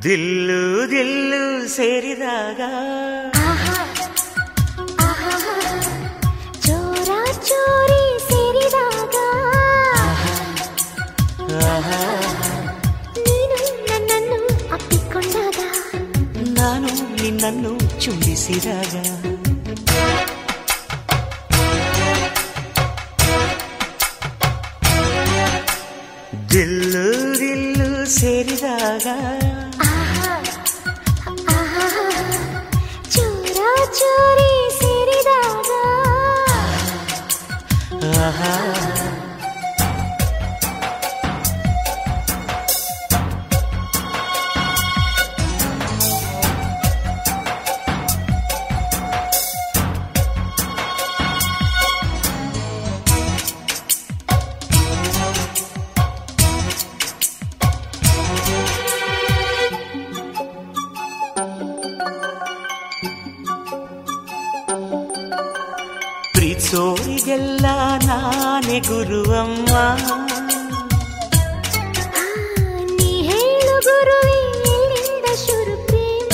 ದಿಲ್ಲು ದಿಲ್ಲು ಸೇರಿದಾಗ ಆಹಾ ಆಹಾ ಚೋರ ಚೋರಿ ಸೇರಿದಾಗ ಆಹಾ, ನೀನು ನನ್ನನ್ನು ಅಪ್ಪಿಕೊಂಡಾಗ ನಾನು ನಿನ್ನನ್ನು ಚುಂಬಿಸಿದಾಗ ದಿಲ್ಲು ದಿಲ್ಲು ಸೇರಿದಾಗ ಆಹಾ ಆಹಾ ಚೋರ ಚೋರಿ ಸೇರಿದಾಗ ಆಹಾ ಪ್ರೀತ್ಸೋರಿಗೆಲ್ಲ ನಾನೇ ಗುರುವಮ್ಮ ಆ, ನೀ ಹೇಳು ಗುರುವೇ ಎಲ್ಲಿಂದ ಶುರು ಪ್ರೇಮ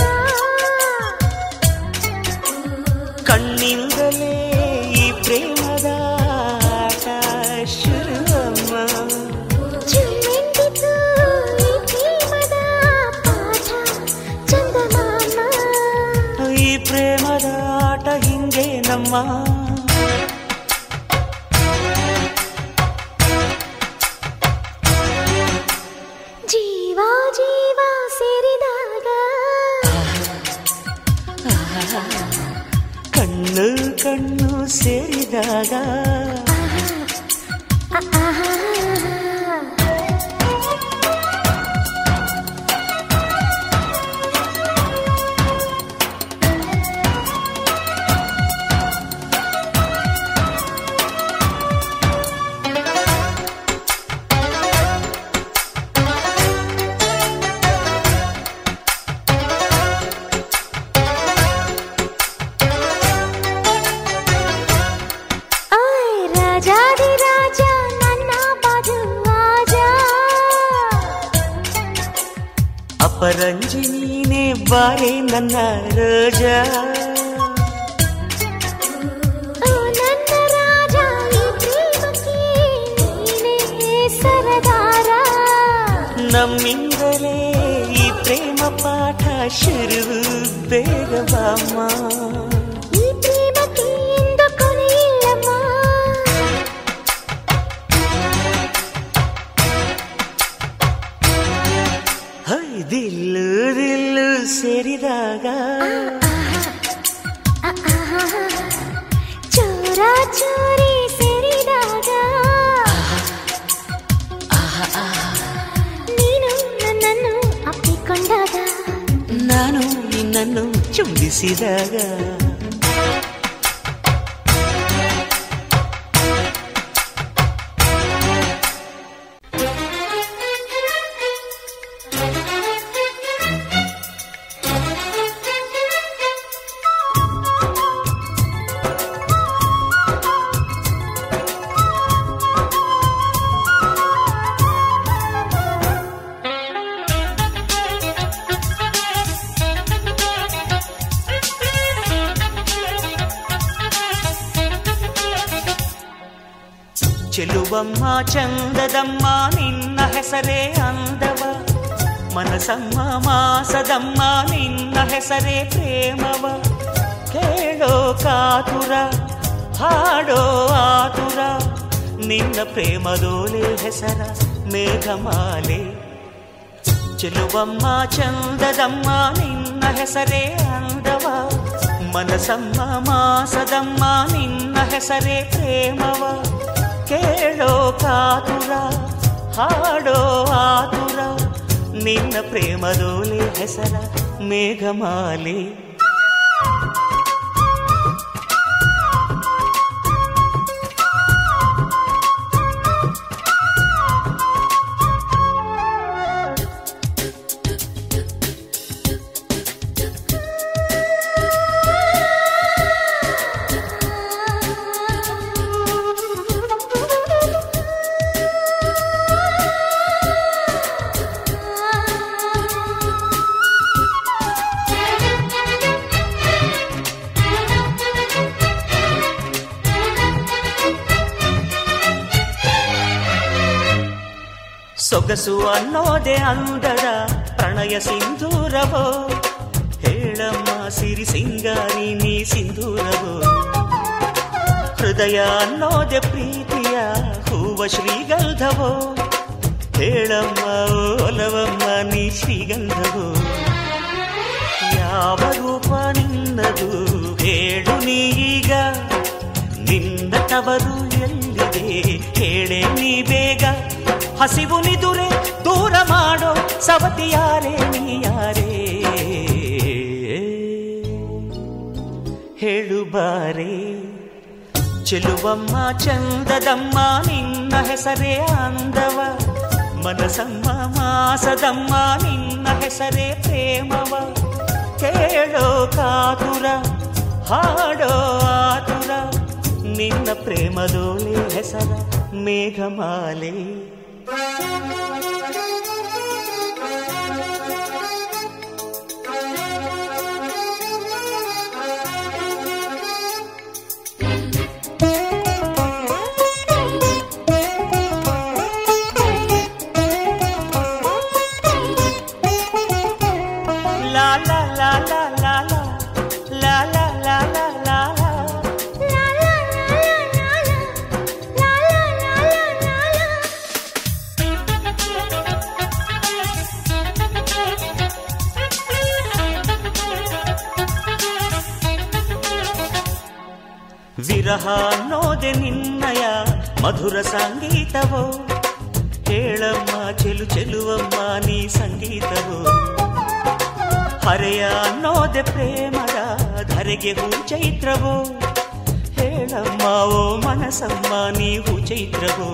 ಕಣ್ಣಿಂದಲೇ ಈ ಪ್ರೇಮದ ಆಟ ಶುರುವಮ್ಮ ಚುಮ್ಮೆಂದಿತು ಈ ಪ್ರೇಮದ ಪಾಠ ಚಂದಮಾಮ ಈ ಪ್ರೇಮದ ಆಟ ಹಿಂಗೆ ನಮ್ಮ ಜೀವ ಜೀವ ಸೇರಿದಾಗ ಕಣ್ಣು ಕಣ್ಣು ಸೇರಿದಾಗ ಆಹಾ ಆಯ್ ರಾಜಾದಿ ರಾಜ ನನ್ನ ಬಾಜು ಆಜ ಅಪರಂಜಿ ನೀನೇ ಬಾರೆ ನನ್ನ ರೋಜ ಓ ನನ್ನ ರಾಜ ಈ ಪ್ರೇಮಕ್ಕೆ ನೀನೇ ಸರದಾರ ನಮ್ಮಿಂದಲೇ ಈ ಪ್ರೇಮ ಪಾಠ ಶುರು ಬೇಗ ಬಾಮ್ಮ ಈ ಪ್ರೇಮಕ್ಕೆ ಎಂದು ಕೊನೆಯಿಲ್ಲಮ್ಮ ಹೈ ದಿಲ್ಲು ದಿಲ್ಲು ಸೇರಿದಾಗ ಆಹಾ ಚೋರ ಚೋರಿ ಸೇರಿದಾಗ ನೀನು ನನ್ನನ್ನು ಅಪ್ಪಿಕೊಂಡಾಗ ನಾನು ನಿನ್ನನ್ನು ಚುಂಬಿಸಿದಾಗ ಚೆಲುವಮ್ಮ ಚಂದದಮ್ಮ ನಿನ್ನ ಹೆಸರೇ ಅಂದವ ಮನಸಮ್ಮ ಮಾಸದಮ್ಮ ನಿನ್ನ ಹೆಸರೇ ಪ್ರೇಮವ ಕೇಳೋ ಕಾತುರ ಹಾಡೋ ಆತುರ ನಿನ್ನ ಪ್ರೇಮದೋಲೆ ಹೆಸರ ಮೇಘಮಾಲೆ ಚೆಲುವಮ್ಮ ಚಂದದಮ್ಮ ನಿನ್ನ ಹೆಸರೇ ಅಂದವ ಮನಸಮ್ಮ ಮಾಸದಮ್ಮ ನಿನ್ನ ಹೆಸರೇ ಪ್ರೇಮವ ಕೇಳೋ ಕಾತುರ ಹಾಡೋ ಆತುರ ನಿನ್ನ ಪ್ರೇಮದೋಲೆ ಹೆಸರ ಮೇಘಮಾಲೆ ಸೊಗಸು ಅನ್ನೋದೆ ಅಂದದ ಪ್ರಣಯ ಸಿಂಧೂರವೋ ಹೇಳಮ್ಮ ಸಿರಿ ಸಿಂಗಾರಿ ನೀ ಸಿಂಧೂರವೋ ಹೃದಯ ಅನ್ನೋದೆ ಪ್ರೀತಿಯ ಹೂವ ಶ್ರೀಗಂಧವೋ ಹೇಳಮ್ಮ ಒಲವಮ್ಮ ನೀ ಶ್ರೀಗಂಧವೋ ಯಾವ ರೂಪ ನಿನ್ನದು ಹೇಳು ನೀಗ ನಿನ್ನ ತವರು ಎಲ್ಲಿದೆ ಹೇಳೆ ನೀ ಬೇಗ ಹಸಿವು ನಿದುರೆ ದೂರ ಮಾಡೋ ಸವತಿ ಯಾರೇ ನೀ ಯಾರೇ ಹೇಳು ಬಾರೇ ಚೆಲುವಮ್ಮ ಚಂದದಮ್ಮ ನಿನ್ನ ಹೆಸರೇ ಅಂದವ ಮನಸಮ್ಮ ಮಾಸದಮ್ಮ ನಿನ್ನ ಹೆಸರೇ ಪ್ರೇಮವ ಕೇಳೋ ಕಾತುರ ಹಾಡೋ ಆತುರ ನಿನ್ನ ಪ್ರೇಮದೋಳೆ ಹೆಸರ ಮೇಘಮಾಲೆ ಲಾ ಲಾ ಲಾ ಲಾ ಲಾ ಲಾ ಲಾ ಲಾ ಲಾ ಲಾ ಲಾ ಲಾ ವಿರಹ ಅನ್ನೋದೆ ನಿನ್ನಯ ಮಧುರ ಸಂಗೀತವೋ ಹೇಳಮ್ಮ ಚೆಲು ಚೆಲುವಮ್ಮ ನೀ ಸಂಗೀತವೋ ಹರೆಯ ಅನ್ನೋದೆ ಪ್ರೇಮದ ಧರೆಗೆ ಹೂ ಚೈತ್ರವೋ ಹೇಳಮ್ಮ ಓ ಮನಸಮ್ಮ ನೀ ಹೂ ಚೈತ್ರವೋ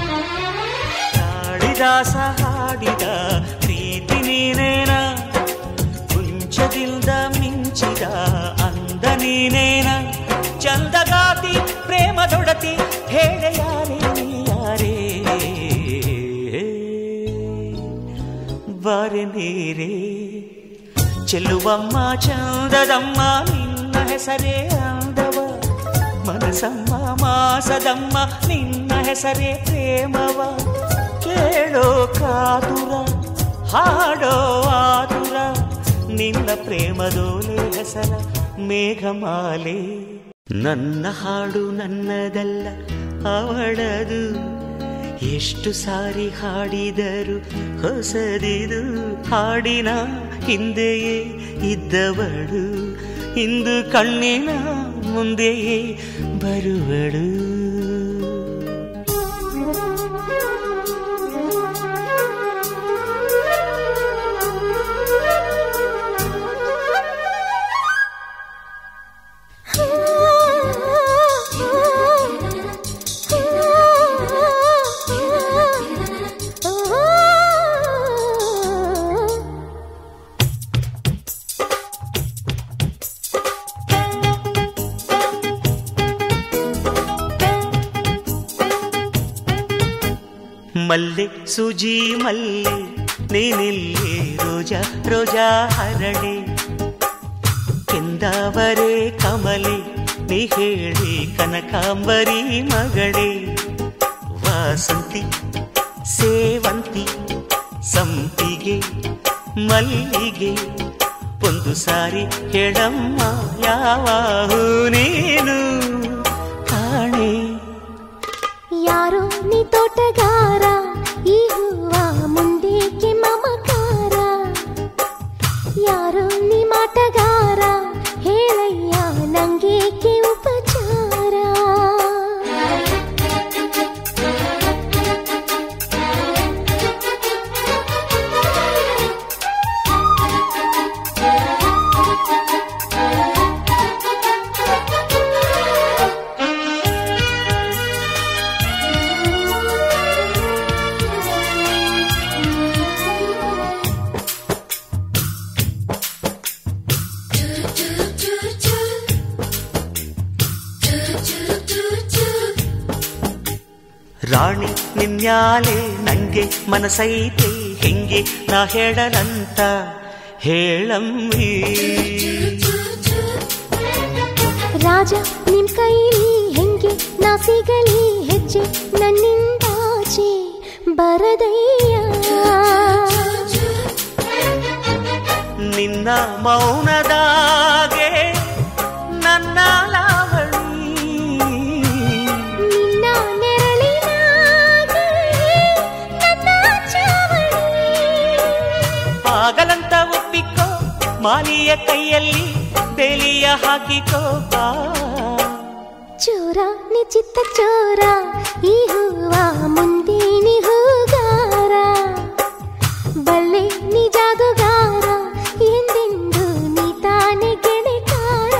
ಕಾಳಿದಾಸ ಹಾಡಿದ ಪ್ರೀತಿ ನೀನೇನ ಕುಂಚದಿಂದ ಮಿಂಚಿದ ಅಂದ ನೀನೇನ ಚಂದಗಾತಿ ಪ್ರೇಮದೊಡತಿ ಹೇಳೆ ಯಾರೇ ನೀ ಯಾರೇ ಬಾರೆ ನೀರೇ ಚೆಲ್ಲುವಮ್ಮ ಚಂದದಮ್ಮ ನಿನ್ನ ಹೆಸರೇ ಅಂದವ ಮನಸಮ್ಮ ಮಾಸದಮ್ಮ ನಿನ್ನ ಹೆಸರೇ ಪ್ರೇಮವ ಕೇಳೋ ಕಾತುರ ಹಾಡೋ ಆತುರ ನಿನ್ನ ಪ್ರೇಮದೋಲೆ ಹೆಸರ ಮೇಘಮಾಲೆ ನನ್ನ ಹಾಡು ನನ್ನದಲ್ಲ ಅವಳದು ಎಷ್ಟು ಸಾರಿ ಹಾಡಿದರು ಹೊಸದಿದು ಹಾಡಿನ ಹಿಂದೆಯೇ ಇದ್ದವಳು ಇಂದು ಕಣ್ಣಿನ ಮುಂದೆಯೇ ಬರುವಳು ಮಲ್ಲೆ ಸುಜಿ ಮಲ್ಲೆ ನೀನಿಲ್ಲಿ ರೋಜಾ ರೋಜಾ ಹರಳೆ ಕೆಂದಾವರೆ ಕಮಲೆ ನೀ ಹೇಳಿ ಕನಕಾಂಬರಿ ಮಗಳೇ ವಾಸಂತಿ ಸೇವಂತಿ ಸಂಪಿಗೆ ಮಲ್ಲಿಗೆ ಒಂದು ಸಾರಿ ಹೇಳಮ್ಮ ಯಾವ ಹೂ ನೀನು ಕಾಣೆ ಯಾರೋ ನೀ ತೋಟಗಾರ ಈ ಹೂವ ಮುಂದೇಕೆ ಮಮಕಾರ ಯಾರೋ ನೀ ಮಾಟಗಾರ ಹೇಳಯ್ಯ ನಂಗೇಕೆ ಉಪಚಾರ ರಾಣಿ ನಿನ್ಯಾಲೆ ನಂಗೆ ಮನಸೈತೆ ಹೆಂಗೆ ನಾ ಹೇಳಲಂತ ಹೇಳಮ್ಮಿ ರಾಜ ನಿಮ್ ಕೈಲಿ ಹೆಂಗೆ ನಾ ಸಿಗಲಿ ಹೆಜ್ಜೆ ನನ್ನಿಂದಾಚೆ ಬರದಯ್ಯ ನಿನ್ನ ಮೌನದಾಗೆ ನನ್ನ ಲಾವಣಿ ನಿನ್ನ ನೆರಳಿನಾಗೆ ನನ್ನ ಚಾವಣಿ ಆಗಲಂತ ಒಪ್ಪಿಕೋ ಮಾಲಿಯ ಕೈಯಲ್ಲಿ ಬೇಲಿಯ ಹಾಕಿಕೋ ಬಾ. ಚೋರ ನಿಚಿತ್ತ ಚೋರ ಈ ಹೂವ ಮುಂದೇನಿ ಹೂಗಾರ ಬಲ್ಲೆ ನೀ ಜಾದುಗಾರ ಎಂದೆಂದು ನೀ ತಾನೆ ಗೆಳೆಕಾರ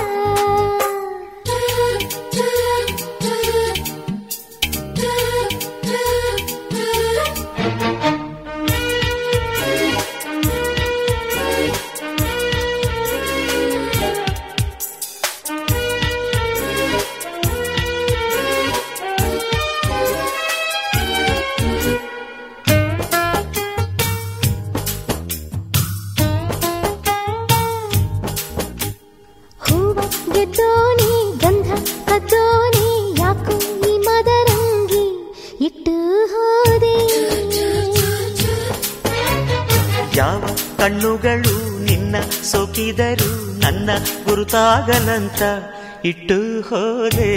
ಹೂವ ಗೆದ್ದೋನಿ ಗಂಧ ಕದ್ದೋನಿ ಯಾಕೋ ಈ ಮದರಂಗಿ ಇಟ್ಟು ಹೋದೆ ಯಾವ ಕಣ್ಣುಗಳು ನಿನ್ನ ಸೋಕಿದರು ನನ್ನ ಗುರುತಾಗಲಂತ ಇಟ್ಟು ಹೋದೆ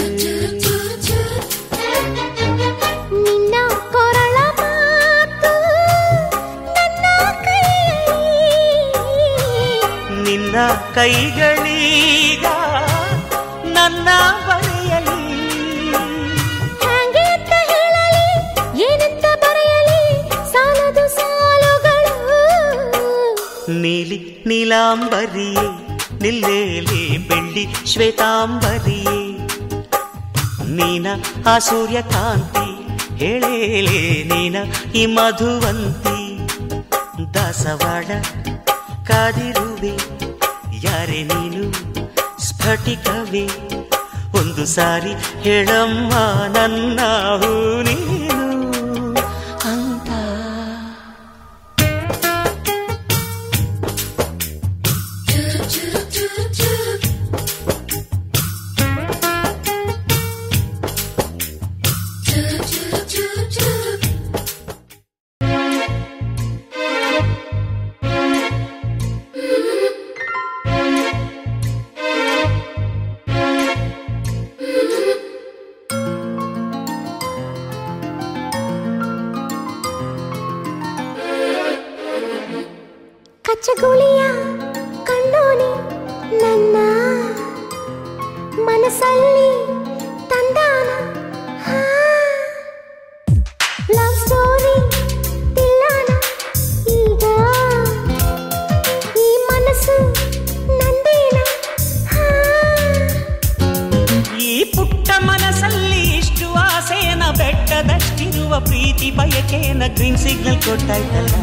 ನಿನ್ನ ಕೊರಳ ಮಾತು ನನ್ನ ಕೈಯಲ್ಲಿ ನಿನ್ನ ಕೈಗಳೀಗ ನನ್ನ ಬರೆಯಲಿ ಹ್ಯಾಂಗೆ ಅಂತ ಹೇಳಲಿ ಏನಂತ ಬರೆಯಲಿ ಸಾಲದು ಸಾಲುಗಳು ನೀಲಿ ನೀಲಾಂಬರಿಯೇ ನಿಲ್ಲೇಲಿ ಬೆಳ್ಳಿ ಶ್ವೇತಾಂಬರಿಯೇ ನೀನ ಆ ಸೂರ್ಯಕಾಂತಿ ಹೇಳೇಲೆ ನೀನ ಈ ಮಧುವಂತಿ ದಾಸವಾಡ ಕಾದಿರುವೆ ಯಾರೇ ನೀನು ಸ್ಫಟಿಕವೇ ಒಂದು ಸಾರಿ ಹೇಳಮ್ಮ ನನ್ನ ಹೂ ನೀನು ಅಂತ ಕಚ್ಚಗುಳಿಯ ಕಂಡೋನಿ ನನ್ನ ಮನಸ್ಸಲ್ಲಿ ತಂದಾನ ಲವ್ ಸ್ಟೋರಿ ತಿಳ್ಳಾನ ಈಗ ಈ ಮನಸ್ಸು ನಂದೇನ ಹಾ ಈ ಪುಟ್ಟ ಮನಸ್ಸಲ್ಲಿ ಇಷ್ಟು ಆಸೆಯನ ಬೆಟ್ಟದಷ್ಟಿರುವ ಪ್ರೀತಿ ಬಯಕೆಯನ್ನ ಗ್ರೀನ್ ಸಿಗ್ನಲ್ ಕೊಟ್ಟಾಯ್ತಲ್ಲ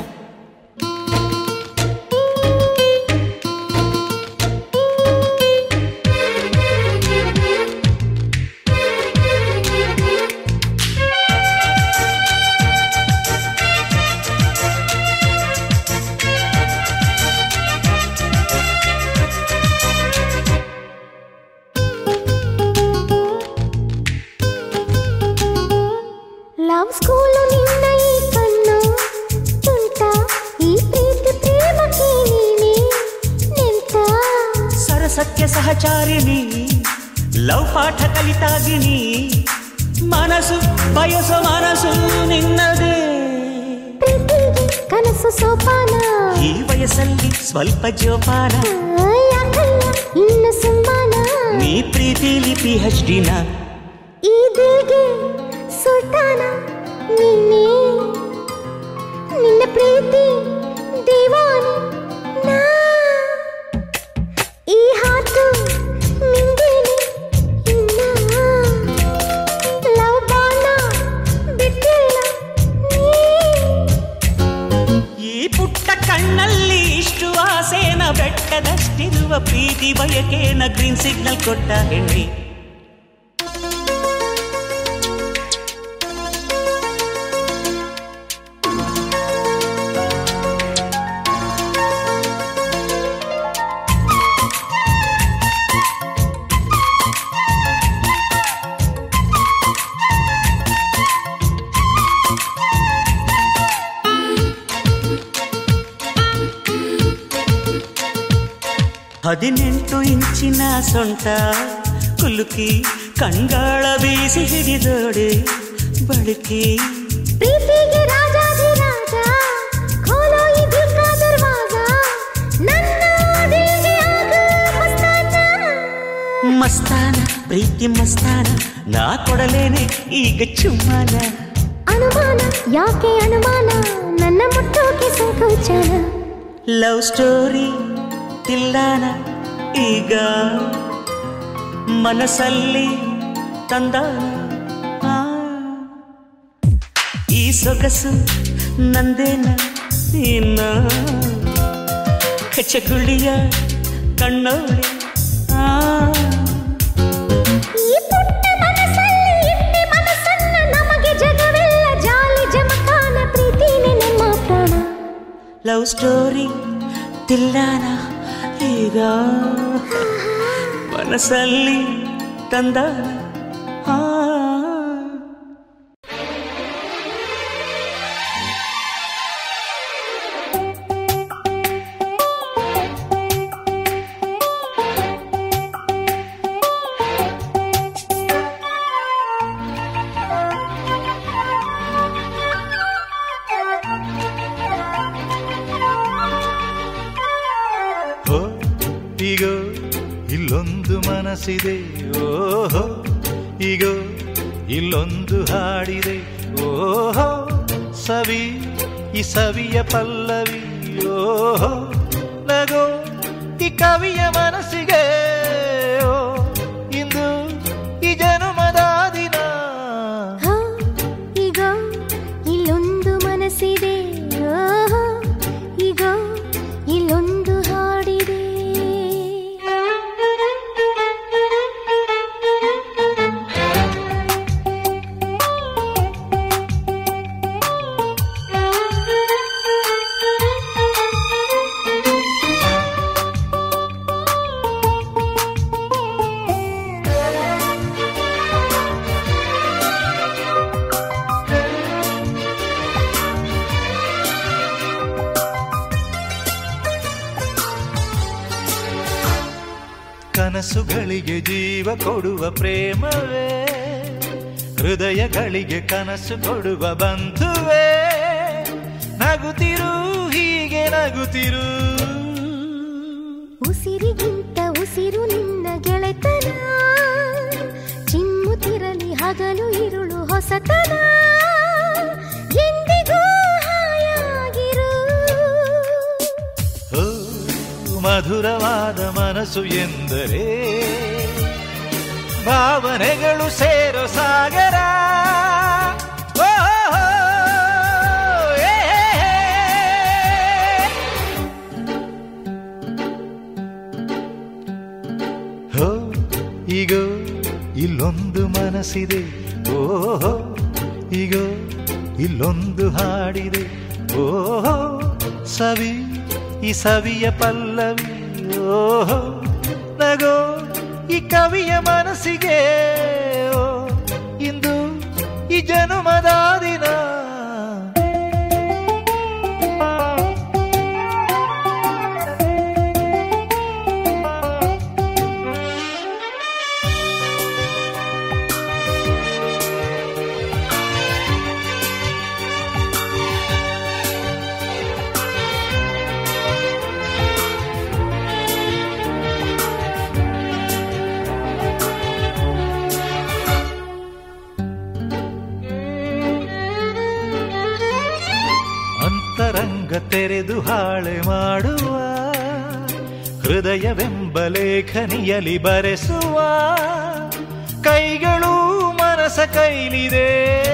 ಲವ್ ಸ್ಕೂಲು ನಿನ್ನ ಈ ಕಣ್ಣು ತುಂಟ ಈ ಪ್ರೀತಿ ಪ್ರೇಮಕ್ಕೆ ನೀನೆ ನಿಂತ ಸರಸತ್ಯ ಸಹಚಾರಿಣಿ ಲವ್ ಪಾಠ ಕಲಿತಾಗಿನಿ ಮನಸ್ಸು ಬಯಸೋ ಮನಸ್ಸು ನಿನ್ನದೇ ಪ್ರೀತಿಗೆ ಕನಸು ಸೋಪಾನ ಈ ವಯಸ್ಸಲ್ಲಿ ಸ್ವಲ್ಪ ಜೋಪಾನ ಆ, ಯಾಕಯ್ಯ ಇನ್ನು ಸುಮ್ಮನ ನೀ ಪ್ರೀತಿಲಿ ಪಿ ಹೆಚ್ ಡಿನ ಈ ದಿಲ್ಗೆ ಸುಲ್ತಾನ ನೀನೇ ನಿನ್ನ ಪ್ರೀತಿ ದಿವಾನಿ ನಾ ಈ ಹಾತು ನಿಂದೇನೆ ಇನ್ನ ಲವ್ ಬಾಣ ಬಿಟ್ಟಿಲ್ಲ ನೀ ಈ ಪುಟ್ಟ ಕಣ್ಣಲ್ಲಿ ಇಷ್ಟು ಆಸೆನ ಬೆಟ್ಟದಷ್ಟಿರುವ ಪ್ರೀತಿ ಬಯಕೆನ ಗ್ರೀನ್ ಸಿಗ್ನಲ್ ಕೊಟ್ಟ ಹೆಣ್ಣಿ ಹದಿನೆಂಟು ಇಂಚಿನ ಸೊಂಟ ಕುಲುಕಿ ಕಂಗಾಳ ಬೀಸಿ ಹಿಡಿದೋಡೆ ಬಳುಕಿ ಪ್ರೀತಿಗೆ ರಾಜಾಧಿರಾಜ ಖೋಲೋ ಈ ದಿಲ್ ಕಾ ದರ್ವಾಜ ನನ್ನ ದಿಲ್ಗೆ ಆಗ ಮಸ್ತಾನ ಮಸ್ತಾನ ಪ್ರೀತಿ ಮಸ್ತಾನ ನಾ ಕೊಡಲೇನೆ ಈಗ ಚುಮ್ಮನ ಅನುಮಾನ ಯಾಕೆ ಅನುಮಾನ ನನ್ನ ಮುಟ್ಟೋಕೆ ಸಂಕೋಚನ ಲವ್ ಸ್ಟೋರಿ ತಿಲ್ಲಾನ ಈಗ ಮನಸ್ಸಲ್ಲಿ ತಂದಾನ ಆ. ಈ ಸೊಗಸು ನಂದೇನ ಇನ್ನ ಕಚ್ಚಗುಳಿಯ ಕಣ್ಣೋಳಿ ಆ ಈ ಪುಟ್ಟ ಮನಸ್ಸಲ್ಲಿ ಇಟ್ಟಿ ಮನಸ್ಸನ್ನ ನಮಗೆ ಜಗವೆಲ್ಲ ಜಾಲಿ ಜಮಖಾನ ಪ್ರೀತಿನೇ ನಮ್ಮ ಪ್ರಾಣ ಲವ್ ಸ್ಟೋರಿ ತಿಲ್ಲಾನ ಈಗ ಮನಸ್ಸಲ್ಲಿ ತಂದಾನ ಆ ಓ ಈಗೋ ಇಲ್ಲೊಂದು ಮನಸ್ಸಿದೆ ಓಹೋ ಈಗೋ ಇಲ್ಲೊಂದು ಹಾಡಿದೆ ಓಹೋ ಸವಿ ಈ ಸವಿಯ ಪಲ್ಲವಿ ಓಹೋ ನಗೋ ಈ ಕವಿಯ ಮನಸ್ಸಿಗೆ ಓ ಇಂದು ಈ ಜನುಮದ ದಿನ ಹೋ, ಈಗ ಇಲ್ಲೊಂದು ಮನಸ್ಸಿದೆ ಓಹೋ, ಈಗ ಇಲ್ಲೊಂದು ಹಾಡಿದೆ ಕನಸುಗಳಿಗೆ ಜೀವ ಕೊಡುವ ಪ್ರೇಮವೇ ಹೃದಯಗಳಿಗೆ ಕನಸು ಕೊಡುವ ಬಂಧುವೇ ನಗುತ್ತಿರು ಹೀಗೆ ನಗುತ್ತಿರು ಉಸಿರಿಗಿಂತ ಉಸಿರು ನಿನ್ನ ಗೆಳೆತನ ಚಿಮ್ಮುತ್ತಿರಲಿ ಹಗಲು ಇರುಳು ಹೊಸತನ ಎಂದಿಗೂ ಹಾಯಾಗಿರು ಓ, ಮಧುರವಾದ ಮನಸ್ಸು ಎಂದರೆ ಭಾವನೆಗಳು ಸೇರೋ ಸಾಗರ ಓ, ಏ, ಏ, ಏ. ಹೋ ಈಗೋ ಇಲ್ಲೊಂದು ಮನಸ್ಸಿದೆ ಓಹೋ ಈಗೋ ಇಲ್ಲೊಂದು ಹಾಡಿದೆ ಓಹೋ ಸವಿ ಈ ಸವಿಯ ಪಲ್ಲವಿ ಓಹೋ ನಗೋ ಈ ಕವಿಯ ಮನಸ್ಸಿಗೆ ಓ ಇಂದು ಈ ಜನುಮದ ದಿನ ಅಂತರಂಗ ತೆರೆದು ಹಾಳೆ ಮಾಡುವ ಹೃದಯವೆಂಬ ಲೇಖನಿಯಲಿ ಬರೆಸುವ ಕೈಗಳು ಮನಸ ಕೈಲಿದೆ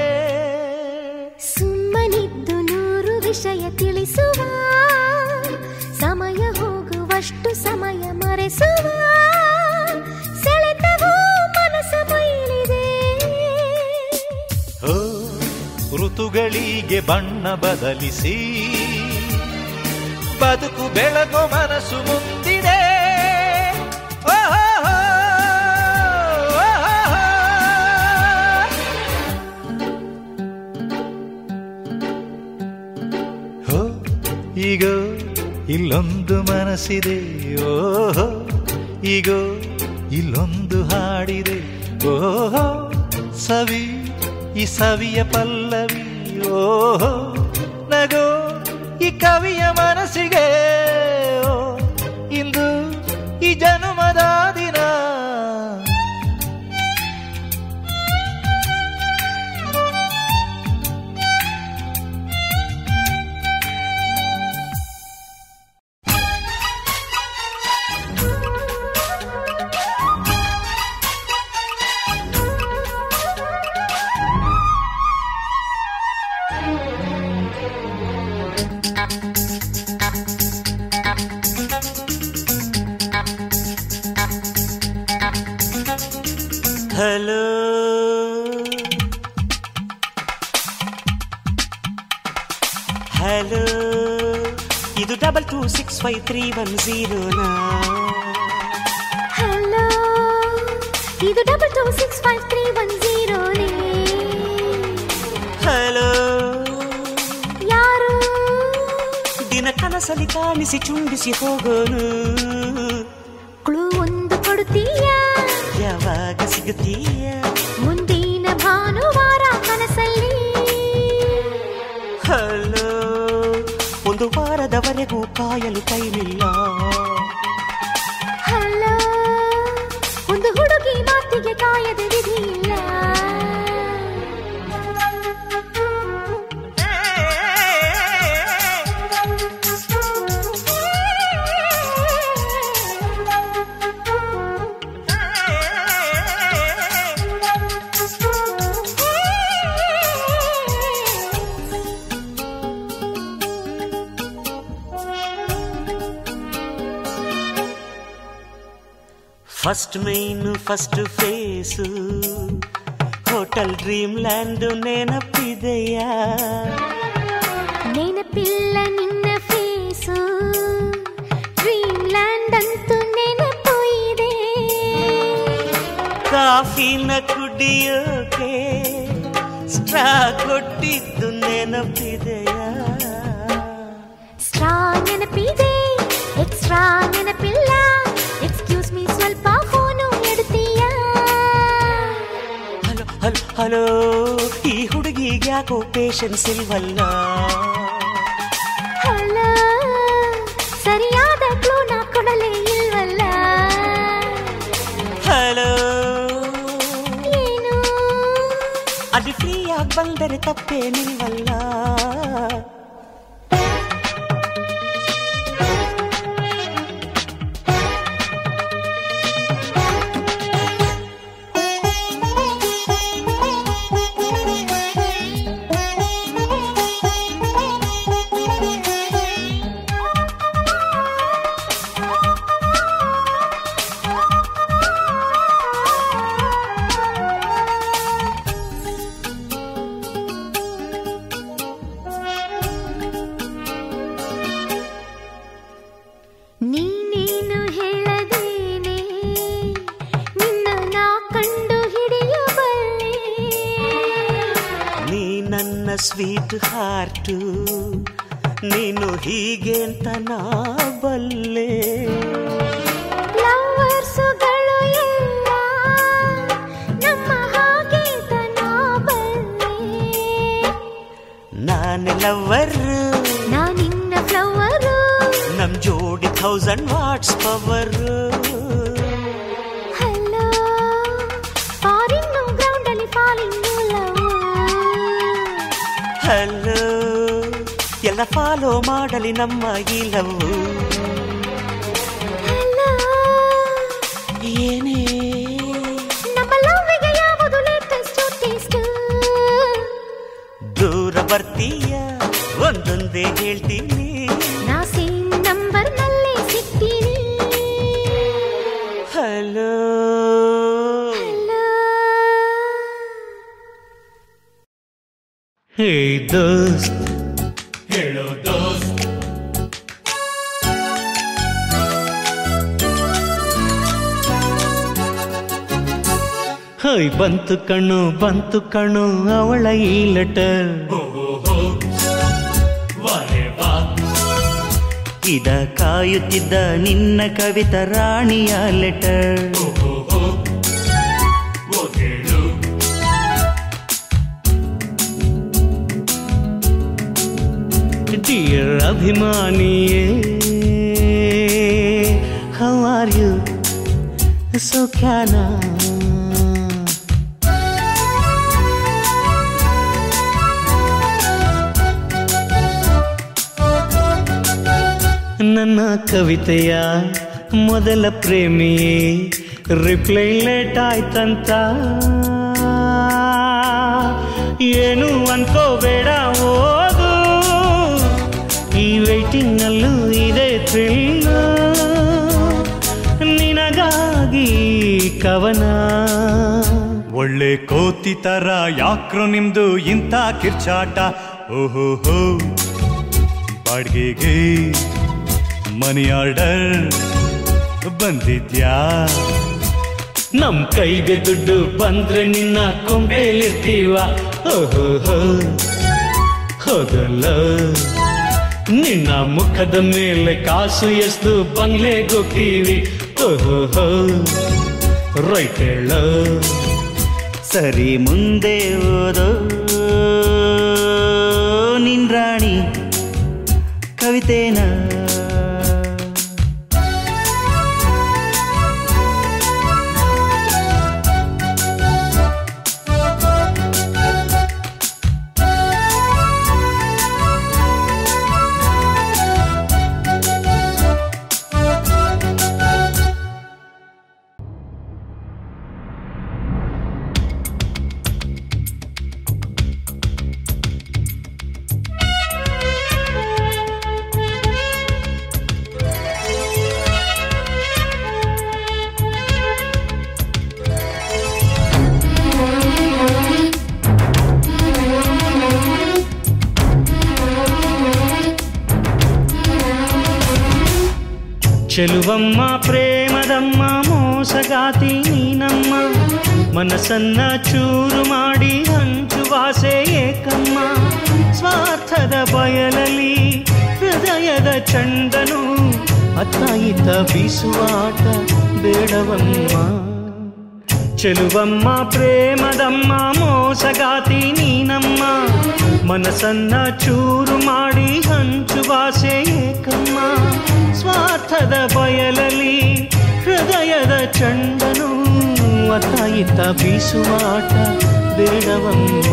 ಸುಮ್ಮನಿದ್ದು ನೂರು ವಿಷಯ ತಿಳಿಸುವ ಸಮಯ ಹೋಗುವಷ್ಟು ಸಮಯ ಮರೆಸುವ ಸೆಳೆತವೂ ಮನಸ ಮೈಲಿದೆ ಓ ಋತುಗಳಿಗೆ ಬಣ್ಣ ಬದಲಿಸಿ ಬದುಕು ಬೆಳಗೋ ಮನಸ್ಸು ಮುಂದಿದೆ ಓ, ಹೋ, ಹೋ, ಓ, ಹೋ, ಹೋ. ಹೋ ಈಗ ಇಲ್ಲೊಂದು ಮನಸ್ಸಿದೆ ಓಹೋ ಈಗೋ ಇಲ್ಲೊಂದು ಹಾಡಿದೆ ಓಹೋ ಸವಿ ಈ ಸವಿಯ ಪಲ್ಲವಿ ಓಹೋ ನಗೋ ಈ ಕವಿಯ ಮನಸ್ಸಿಗೆ ಓ, ಇಂದು ಈ ಜನುಮದ ದಿನ ಹಲೋ ಹಲೋ ಇದು double two six five three one ಜೀರೋನಾ ಹಲೋ ಇದು double two six five three one ಜೀರೋನೇ ಹಲೋ ಯಾರು ದಿನ ಕನಸಲಿ ಕಾಣಿಸಿ ಚುಂಬಿಸಿ ಹೋಗೋನು ಕ್ಲೂ ಒಂದು ಕೊಡುತ್ತೀಯಾ ಯಾವಾಗ ಸಿಗುತ್ತೀಯ ಮುಂದಿನ ಭಾನುವಾರ ಕನಸಲ್ಲಿ ಹಲೋ ಒಂದು ವಾರದವರೆಗೂ ಕಾಯಲು ಕೈಲಿಲ್ಲ ಹಲೋ ಒಂದು ಹುಡುಗಿ ಮಾತಿಗೆ ಕಾಯದ ವಿಧಿ ಇಲ್ಲ first main first face hotel Dreamland ನೆನಪಿದೆಯಾ ನೆನಪಿಲ್ಲ ನಿನ್ನ ಫೇಸು ಡ್ರೀಮ್ ಲ್ಯಾಂಡ್ ಅಂತೂ ನೆನಪು ಇದೆ ಕಾಫಿನ ಕುಡಿಯೋಕೆ ಸ್ಟ್ರಾ ಕೊಟ್ಟಿದ್ದು ನೆನಪಿದೆಯಾ ಸ್ಟ್ರಾ ನೆನಪಿದೆ ಎಕ್ಸ್ಟ್ರಾ ನೆನಪಿಲ್ಲ ಎಕ್ಸ್ಕ್ಯೂಸ್ ಮೀ ಸ್ವಲ್ಪ ಫೋನು ಎಡ್ತೀಯಾ ಹಲೋ ಹಲೋ ಹಲೋ ಈ ಹುಡುಗಿಗೆ ಯಾಕೋ ಪೇಷನ್ಸ್ ಇಲ್ವಲ್ಲ ಹಲೋ ಸರಿಯಾದ ಕ್ಲೂನ ಕೊಡಲೇ ಇಲ್ವಲ್ಲ ಹಲೋ ಏನು ಅದು ಫ್ರೀಯಾಗಿ ಬಂದರೆ ತಪ್ಪೇನಿಲ್ವಲ್ಲ ನೀನೇನು ಹೇಳದೇನೆ ನಿನ್ನ ನಾ ಕಂಡು ಹಿಡಿಯಬಲ್ಲೆ ನೀ ನನ್ನ ಸ್ವೀಟ್ ಹಾರ್ಟು ನೀನು ಹೀಗೆ ಅಂತ ನಾ ಬಲ್ಲೆ ಲವರ್ಸುಗಳು ಎಲ್ಲ ನಮ್ಮ ಹಾಗೆ ಅಂತ ನಾ ಬಲ್ಲೆ ನಾನೆ ಲವರ್ ನಾ ನಿನ್ನ ಫ್ಲವರು ನಮ್ ಜೋಡಿ thousand watts power hello foreign ಗ್ರೌಂಡಲ್ಲಿ ಫಾಲಿಂಗ್ ಲವ್ ಹಲೋ ಎಲ್ಲ ಫಾಲೋ ಮಾಡಲಿ ನಮ್ಮ ಈ ಲವ್ ಹಲೋ ಏನೇ ನಮ್ಮ ಲವ್ಗೆ ಯಾವುದು ಲೇಟೆಸ್ಟ್ ಟೇಸ್ಟ್ ದೂರ ಬರ್ತೀಯ ಒಂದೊಂದೇ ಹೇಳ್ತೀನಿ ನಾ ಸೇಮ್ ನಂಬರ್ ನಲ್ಲೇ ಸಿಗ್ತೀನಿ ಹಲೋ ಹಲೋ ಹೇ ದೋಸ್ತ್ ಹೇಳೋ ದೋಸ್ತ್ ಹೈ ಬಂತು ಕಣ್ಣು ಬಂತು ಕಣ್ಣು ಅವಳ ಈ ಲೆಟರ್ ಹೋ ಹೋ ಹೋ ವಾರೆ ವಾ ಇದ ಕಾಯುತ್ತಿದ್ದ ನಿನ್ನ ಕವಿತ ರಾಣಿಯ ಲೆಟರ್ ಓಹೋ ಓದೇಳು ಡಿಯರ್ ಅಭಿಮಾನಿಯೇ ಹೌ ಆರ್ ಯು ಸೌಖ್ಯಾನ ನನ್ನ ಕವಿತೆಯ ಮೊದಲ ಪ್ರೇಮಿಯೇ ರಿಪ್ಲೈ ಲೇಟ್ ಆಯ್ತಂತ ಏನು ಅನ್ಕೋಬೇಡ ಓದು ಈ ವೈಟಿಂಗ್ ನಲ್ಲೂ ಇದೆ ಥ್ರಿಲ್ ನಿನಗಾಗಿ ಕವನ ಒಳ್ಳೆ ಕೋತಿ ತರ ಯಾಕ್ರೋ ನಿಮ್ದು ಇಂಥ ಕಿರ್ಚಾಟ ಓಹೋ ಹೋ ಬಾಡ್ಗೆಗೆ ಮನಿ ಆರ್ಡರ್ ಬಂದಿದ್ಯಾ ನಮ್ ಕೈಗೆ ದುಡ್ಡು ಬಂದ್ರೆ ನಿನ್ನ ಕೊಂಬೇಲಿರ್ತೀವ ಓಹೋ ಹೋಗಲ್ಲ ನಿನ್ನ ಮುಖದ ಮೇಲೆ ಕಾಸು ಎಷ್ಟು ಬಂಗ್ಲೆಗೋಗ್ತೀವಿ ಓಹೋ ರೈಟ್ ಹೇಳ ಸರಿ ಮುಂದೆ ಓದೋ ನಿನ್ ರಾಣಿ ಕವಿತೆನ ಚೆಲುವಮ್ಮ ಪ್ರೇಮದಮ್ಮ ಮೋಸಗಾತಿ ನೀನಮ್ಮ ಮನಸ್ಸನ್ನ ಚೂರು ಮಾಡಿ ಹಂಚುವಾಸೆ ಏಕಮ್ಮ ಸ್ವಾರ್ಥದ ಬಯಲಲ್ಲಿ ಹೃದಯದ ಚಂಡನು ಅತ್ತ ಇತ್ತ ಬೀಸುವಾಟ ಬೇಡವಮ್ಮ ಚೆಲುವಮ್ಮ ಪ್ರೇಮದಮ್ಮ ಮೋಸಗಾತಿ ನೀನಮ್ಮ ಮನಸ್ಸನ್ನ ಚೂರು ಮಾಡಿ ಹಂಚುವಾಸೆ ಏಕಮ್ಮ ಸ್ವಾರ್ಥದ ಬಯಲಲ್ಲಿ ಹೃದಯದ ಚಂಡನು ಅತ್ತ ಇತ್ತ ಬೀಸುವಾಟ ಬೇಡವಮ್ಮ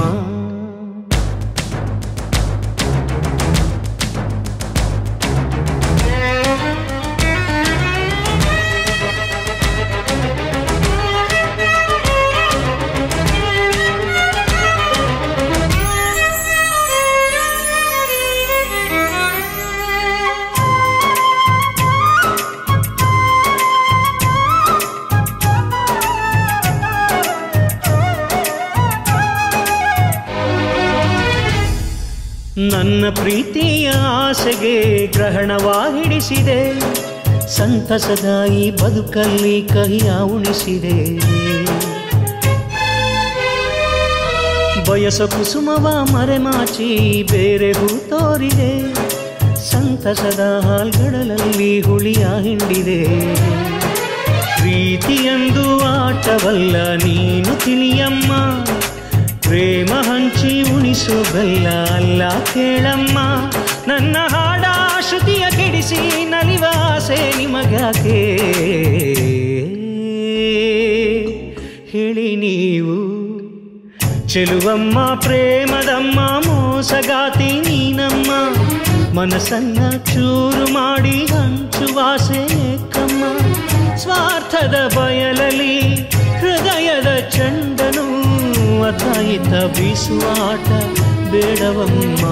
ನನ್ನ ಪ್ರೀತಿಯ ಆಸೆಗೆ ಗ್ರಹಣವಾ ಹಿಡಿಸಿದೆ ಸಂತಸದ ಈ ಬದುಕಲ್ಲಿ ಕಹಿಯ ಉಣಿಸಿದೆ ಬಯಸ ಕುಸುಮವ ಮರೆಮಾಚಿ ಬೇರೆ ಹೂ ತೋರಿದೆ ಸಂತಸದ ಹಾಲ್ಗಡಲಲ್ಲಿ ಹುಳಿಯ ಹಿಂಡಿದೆ ಪ್ರೀತಿಯಂದು ಆಟವಲ್ಲ ನೀನು ತಿಳಿಯಮ್ಮ ಪ್ರೇಮ ಹಂಚಿ ಉಣಿಸು ಬೆಲ್ಲ ಅಲ್ಲ ಕೇಳಮ್ಮ ನನ್ನ ಹಾಡ ಶ್ರುತಿಯ ಕೆಡಿಸಿ ನಲಿವಾಸೆ ನಿಮಗಾಕೆ ಹೇಳಿ ನೀವು ಚೆಲುವಮ್ಮ ಪ್ರೇಮದಮ್ಮ ಮೋಸಗಾತಿ ನೀನಮ್ಮ ಮನಸ್ಸನ್ನ ಚೂರು ಮಾಡಿ ಹಂಚುವಾಸೆ ಕಮ್ಮ ಸ್ವಾರ್ಥದ ಬಯಲಲ್ಲಿ ಹೃದಯದ ಚಂಡನು ಅತ ಇತ ಬೀಸುವಾಟ ಬೇಡವಮ್ಮ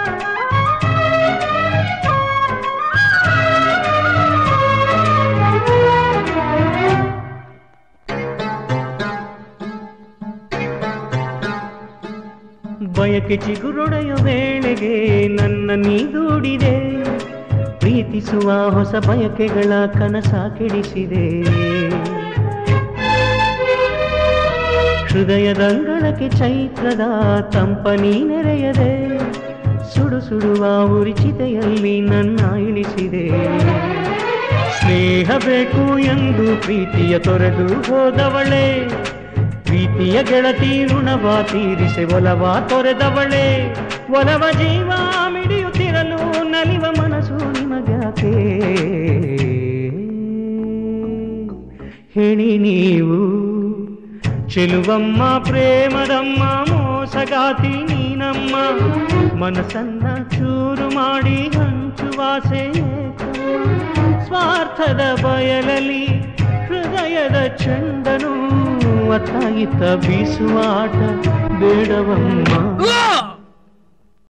ಆ ಬಯಕೆ ಚಿಗುರೊಡೆಯ ವೇಳೆಗೆ ನನ್ನ ನೀ ದೂಡಿದೆ ಪ್ರೀತಿಸುವ ಹೊಸ ಬಯಕೆಗಳ ಕನಸ ಕೆಡಿಸಿದೆ ಹೃದಯದಂಗಳಕ್ಕೆ ಚೈತ್ರದ ತಂಪನಿ ನೆರೆಯದೆ ಸುಡು ಸುಡುವ ಉರಿಚಿತೆಯಲ್ಲಿ ನನ್ನ ಇಳಿಸಿದೆ ಸ್ನೇಹ ಬೇಕು ಎಂದು ಪ್ರೀತಿಯ ತೊರೆದು ಹೋದವಳೆ ಪ್ರೀತಿಯ ಗೆಳತಿ ಋಣವ ತೀರಿಸೆ ಒಲವ ತೊರೆದವಳೆ ಒಲವ ಜೀವ ಮಿಡಿಯುತ್ತಿರಲು ನಲಿವ ಮನಸ್ಸು ನಿಮಗ್ಯಾಕೆ ಹೇಳಿ ನೀವು ಚೆಲುವಮ್ಮ ಪ್ರೇಮದಮ್ಮ ಮೋಸಗಾತಿ ನೀನಮ್ಮ ಮನಸ್ಸನ್ನ ಚೂರು ಮಾಡಿ ಹಂಚುವಾಸೆ ಸ್ವಾರ್ಥದ ಬಯಲಲ್ಲಿ ಹೃದಯದ ಚಂಡನು ಅತ್ತ ಇತ್ತ ಬೀಸುವ ಆಟ ಬೇಡವಮ್ಮ